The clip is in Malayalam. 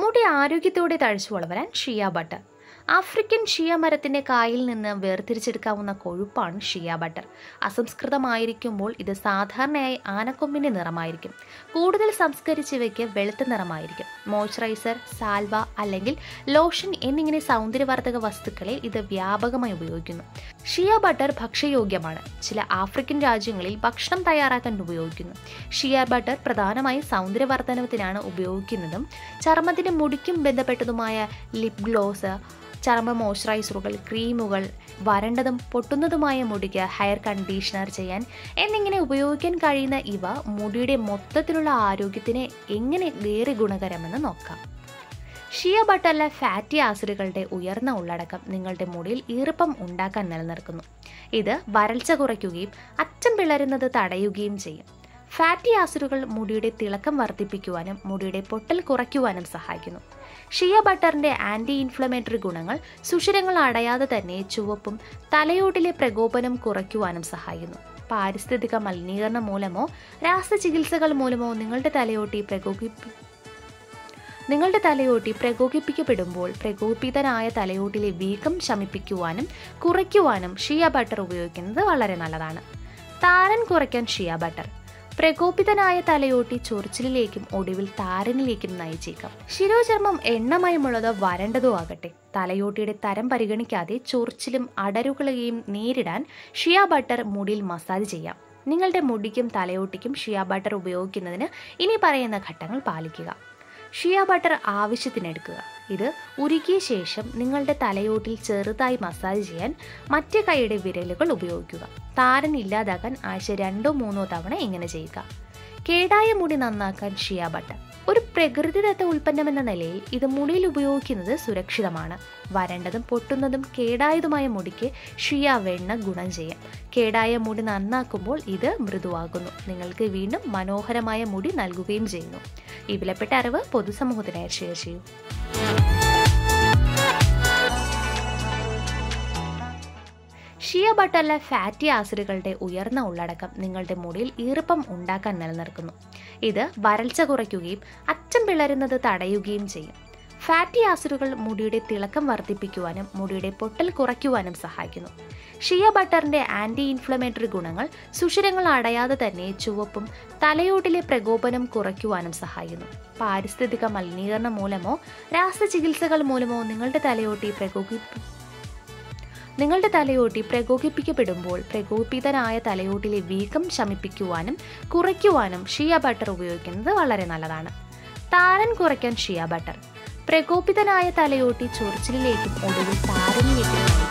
മുടി ആരോഗ്യത്തോടെ തഴച്ചു വളരാൻ ഷിയ ബട്ടർ ആഫ്രിക്കൻ ഷിയ മരത്തിന്റെ കായിൽ നിന്ന് വേർതിരിച്ചെടുക്കാവുന്ന കൊഴുപ്പാണ് ഷിയ ബട്ടർ അസംസ്കൃതമായിരിക്കുമ്പോൾ ഇത് സാധാരണയായി ആനക്കൊമ്പിന്റെ നിറമായിരിക്കും കൂടുതൽ സംസ്കരിച്ചവയ്ക്ക് വെളുത്ത നിറമായിരിക്കും മോയ്സ്ചറൈസർ സാൽവ അല്ലെങ്കിൽ ലോഷൻ എന്നിങ്ങനെ സൗന്ദര്യവർദ്ധക വസ്തുക്കളെ ഇത് വ്യാപകമായി ഉപയോഗിക്കുന്നു ഷിയ ബട്ടർ ഭക്ഷ്യയോഗ്യമാണ് ചില ആഫ്രിക്കൻ രാജ്യങ്ങളിൽ ഭക്ഷണം തയ്യാറാക്കാൻ ഉപയോഗിക്കുന്നു ഷിയ ബട്ടർ പ്രധാനമായും സൗന്ദര്യവർദ്ധനത്തിനാണ് ഉപയോഗിക്കുന്നതും ചർമ്മത്തിന്റെ മുടിക്കും ബന്ധപ്പെട്ടതുമായ ലിപ് ഗ്ലോസ് ചർമ്മ മോയ്സ്ചറൈസറുകൾ ക്രീമുകൾ വരണ്ടതും പൊട്ടുന്നതുമായ മുടിക്ക് ഹെയർ കണ്ടീഷണർ ചെയ്യാൻ എന്നിങ്ങനെ ഉപയോഗിക്കാൻ കഴിയുന്ന ഇവ മുടിയുടെ മൊത്തത്തിലുള്ള ആരോഗ്യത്തിന് എങ്ങനെ ഏറെ ഗുണകരമെന്ന് നോക്കാം ഷിയ ബട്ടറിലെ ഫാറ്റി ആസിഡുകളുടെ ഉയർന്ന ഉള്ളടക്കം നിങ്ങളുടെ മുടിയിൽ ഈർപ്പം ഉണ്ടാക്കാൻ നിലനിർത്തുന്നു ഇത് വരൾച്ച കുറയ്ക്കുകയും അറ്റം പിളരുന്നത് തടയുകയും ചെയ്യും ഫാറ്റി ആസിഡുകൾ മുടിയുടെ തിളക്കം വർദ്ധിപ്പിക്കുവാനും മുടിയുടെ പൊട്ടൽ കുറയ്ക്കുവാനും സഹായിക്കുന്നു ഷിയ ബട്ടറിന്റെ ആന്റി ഇൻഫ്ലമേറ്ററി ഗുണങ്ങൾ സുഷിരങ്ങൾ അടയാതെ തന്നെ ചുവപ്പും തലയോട്ടിലെ പ്രകോപനം കുറയ്ക്കുവാനും സഹായിക്കുന്നു പാരിസ്ഥിതിക മലിനീകരണം മൂലമോ രാസചികിത്സകൾ മൂലമോ നിങ്ങളുടെ തലയോട്ടി പ്രകോപിപ്പി നിങ്ങളുടെ തലയോട്ടി പ്രകോപിപ്പിക്കപ്പെടുമ്പോൾ പ്രകോപിതനായ തലയോട്ടിലെ വീക്കം ശമിപ്പിക്കുവാനും കുറയ്ക്കുവാനും ഷിയ ബട്ടർ ഉപയോഗിക്കുന്നത് വളരെ നല്ലതാണ് താരൻ കുറയ്ക്കാൻ ഷിയ ബട്ടർ പ്രകോപിതനായ തലയോട്ടി ചൊറിച്ചിലിലേക്കും ഒടുവിൽ താരനിലേക്കും നയിച്ചേക്കാം ശിരോചർമ്മം എണ്ണമയമുള്ളതോ വരണ്ടതോ ആകട്ടെ തലയോട്ടിയുടെ തരം പരിഗണിക്കാതെ ചൊറിച്ചിലും അടരുകളെയും നേരിടാൻ ഷിയ ബട്ടർ മുടിയിൽ മസാജ് ചെയ്യാം നിങ്ങളുടെ മുടിക്കും തലയോട്ടിക്കും ഷിയ ബട്ടർ ഉപയോഗിക്കുന്നതിന് ഇനി പറയുന്ന ഘട്ടങ്ങൾ പാലിക്കുക ഷിയ ബട്ടർ ആവശ്യത്തിനെടുക്കുക ഇത് ഉരുകിയ ശേഷം നിങ്ങളുടെ തലയോട്ടിൽ ചെറുതായി മസാജ് ചെയ്യാൻ മറ്റേ കൈയുടെ വിരലുകൾ ഉപയോഗിക്കുക താരൻ ഇല്ലാതാക്കാൻ ആഴ്ച രണ്ടോ മൂന്നോ തവണ ഇങ്ങനെ ചെയ്യുക കേടായ മുടി നന്നാക്കാൻ ഷിയ ബട്ടർ ഒരു പ്രകൃതിദത്ത ഉൽപ്പന്നമെന്ന നിലയിൽ ഇത് മുടിയിൽ ഉപയോഗിക്കുന്നത് സുരക്ഷിതമാണ് വരണ്ടതും പൊട്ടുന്നതും കേടായതുമായ മുടിക്ക് ഷിയ വെണ്ണ ഗുണം ചെയ്യാം കേടായ മുടി നന്നാക്കുമ്പോൾ ഇത് മൃദുവാകുന്നു നിങ്ങൾക്ക് വീണ്ടും മനോഹരമായ മുടി നൽകുകയും ചെയ്യുന്നു ഈ വിലപ്പെട്ട അറിവ് പൊതുസമൂഹത്തിനായി ഷെയർ ചെയ്യൂ ഷിയ ബട്ടറിലെ ഫാറ്റി ആസിഡുകളുടെ ഉയർന്ന ഉള്ളടക്കം നിങ്ങളുടെ മുടിയിൽ ഈർപ്പം ഉണ്ടാക്കാൻ നിലനിർത്തുന്നു ഇത് വരൾച്ച കുറയ്ക്കുകയും അറ്റം പിളരുന്നത് തടയുകയും ചെയ്യും ഫാറ്റി ആസിഡുകൾ മുടിയുടെ തിളക്കം വർദ്ധിപ്പിക്കുവാനും മുടിയുടെ പൊട്ടൽ കുറയ്ക്കുവാനും സഹായിക്കുന്നു ഷിയ ബട്ടറിന്റെ ആന്റി ഇൻഫ്ലമേറ്ററി ഗുണങ്ങൾ സുഷിരങ്ങൾ അടയാതെ തന്നെ ചുവപ്പും തലയോട്ടിലെ പ്രകോപനം കുറയ്ക്കുവാനും സഹായിക്കുന്നു പാരിസ്ഥിതിക മലിനീകരണം മൂലമോ രാസചികിത്സകൾ മൂലമോ നിങ്ങളുടെ തലയോട്ടി പ്രകോപിപ്പി നിങ്ങളുടെ തലയോട്ടി പ്രകോപിപ്പിക്കപ്പെടുമ്പോൾ പ്രകോപിതനായ തലയോട്ടിലെ വീക്കം ശമിപ്പിക്കുവാനും കുറയ്ക്കുവാനും ഷിയ ബട്ടർ ഉപയോഗിക്കുന്നത് വളരെ നല്ലതാണ് താരൻ കുറയ്ക്കാൻ ഷിയ ബട്ടർ പ്രകോപിതനായ തലയോട്ടി ചൊറിച്ചിലിലേക്കും ഒടുവിൽ താരനിലേക്കും നയിക്കും